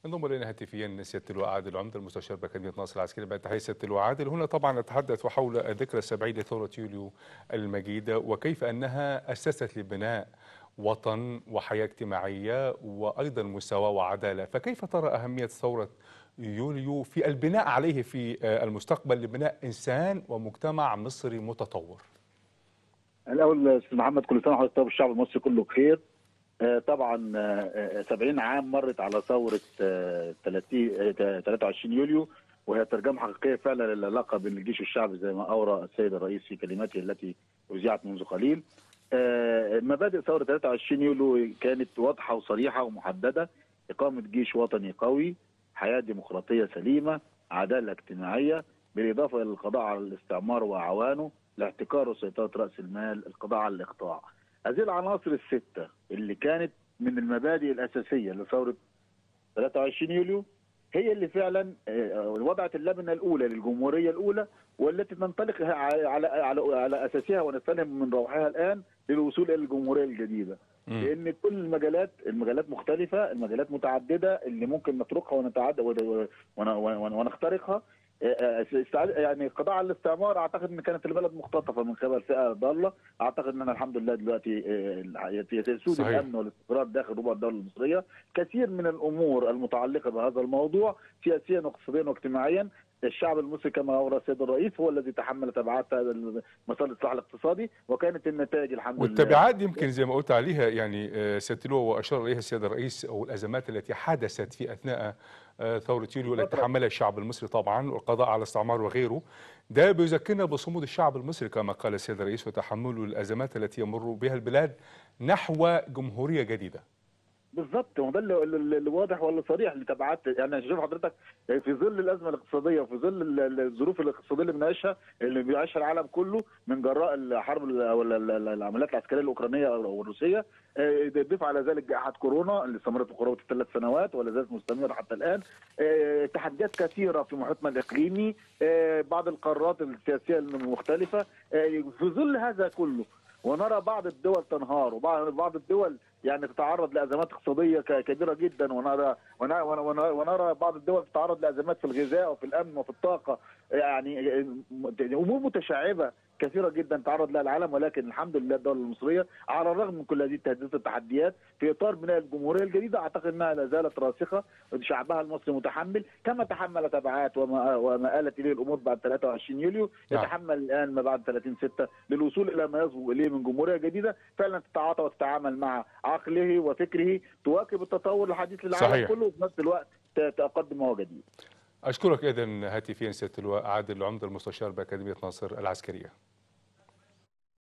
انضم الينا هاتفيا سياده اللواء عادل عمده المستشار باكاديميه ناصر العسكري بعد تحيه سياده اللواء عادل هنا طبعا نتحدث حول الذكرى السبعين لثوره يوليو المجيده وكيف انها اسست لبناء وطن وحياه اجتماعيه وايضا مساواه وعداله فكيف ترى اهميه ثوره يوليو في البناء عليه في المستقبل لبناء انسان ومجتمع مصري متطور الاول استاذ محمد كل سنه وحضرتك طيب الشعب المصري كله بخير آه، طبعا آه، 70 عام مرت على ثوره آه، 30 آه، 23 يوليو وهي ترجمه حقيقيه فعلا للعلاقه بين الجيش والشعب زي ما اورى السيد الرئيس في كلماته التي اذيعت منذ قليل. آه، مبادئ ثوره 23 يوليو كانت واضحه وصريحه ومحدده اقامه جيش وطني قوي، حياه ديمقراطيه سليمه، عداله اجتماعيه، بالاضافه الى القضاء على الاستعمار واعوانه، الاحتكار وسيطره راس المال، القضاء على الاقطاع. هذه العناصر الستة اللي كانت من المبادئ الأساسية لثورة 23 يوليو هي اللي فعلا آه، وضعت اللبنة الأولى للجمهورية الأولى والتي ننطلق على على على, على أساسها ونستلهم من روحها الآن للوصول إلى الجمهورية الجديدة مم. لأن كل المجالات المجالات مختلفة المجالات متعددة اللي ممكن نطرقها ونتعدى ون- ون- ون- ونخترقها آه، استعاد- يعني القضاء على الاستعمار اعتقد ان كانت البلد مختطفه من قبل فئه ضاله اعتقد ان الحمد لله دلوقتي آه، يسود صحيح. الامن والاستقرار داخل ربع الدوله المصريه كثير من الامور المتعلقه بهذا الموضوع سياسيا واقتصاديا واجتماعيا الشعب المصري كما اورى السيد الرئيس هو الذي تحمل تبعات هذا مسار الاصلاح الاقتصادي وكانت النتائج الحمد لله والتبعات يمكن زي ما قلت عليها يعني آه، سياده اللواء واشار اليها السيد الرئيس او الازمات التي حدثت في اثناء آه، ثوره يوليو التي بالضبط. تحملها الشعب المصري طبعا والقضاء على الاستعمار وغيره ده بيذكرنا بصمود الشعب المصري كما قال السيد الرئيس وتحمله الازمات التي يمر بها البلاد نحو جمهوريه جديده بالظبط وده اللي, اللي اللي واضح ولا صريح لتبعات يعني شوف حضرتك في ظل الازمه الاقتصاديه وفي ظل ال- ال- الظروف الاقتصاديه اللي بنعيشها اللي بيعيشها العالم كله من جراء الحرب ال- او ال- ال- العمليات العسكريه الاوكرانيه او الروسيه آه، ضيف على ذلك جائحه كورونا اللي استمرت قرابه الثلاث سنوات ولا زالت مستمره حتى الان آه، تحديات كثيره في محيطنا الاقليمي آه، بعض القارات السياسيه المختلفه آه، في ظل هذا كله ونرى بعض الدول تنهار وبعض بعض الدول يعني تتعرض لازمات اقتصاديه ك- كبيره جدا ونرى ونرى, ونرى, ونرى بعض الدول تتعرض لازمات في الغذاء وفي الامن وفي الطاقه يعني امور متشعبه كثيره جدا تعرض لها العالم ولكن الحمد لله الدوله المصريه على الرغم من كل هذه التهديدات والتحديات في اطار بناء الجمهوريه الجديده اعتقد انها لا زالت راسخه شعبها المصري متحمل كما تحمل تبعات وما وما آلت اليه الامور بعد 23 يوليو نعم. يتحمل الان ما بعد 30 6 للوصول الى ما يصبو اليه من جمهوريه جديده فعلا تتعاطى وتتعامل مع عقله وفكره تواكب التطور الحديث للعالم صحيح. كله وفي نفس الوقت ت- تقدم ما هو جديد اشكرك اذا هاتفيا سياده اللواء عادل عمده المستشار باكاديميه ناصر العسكريه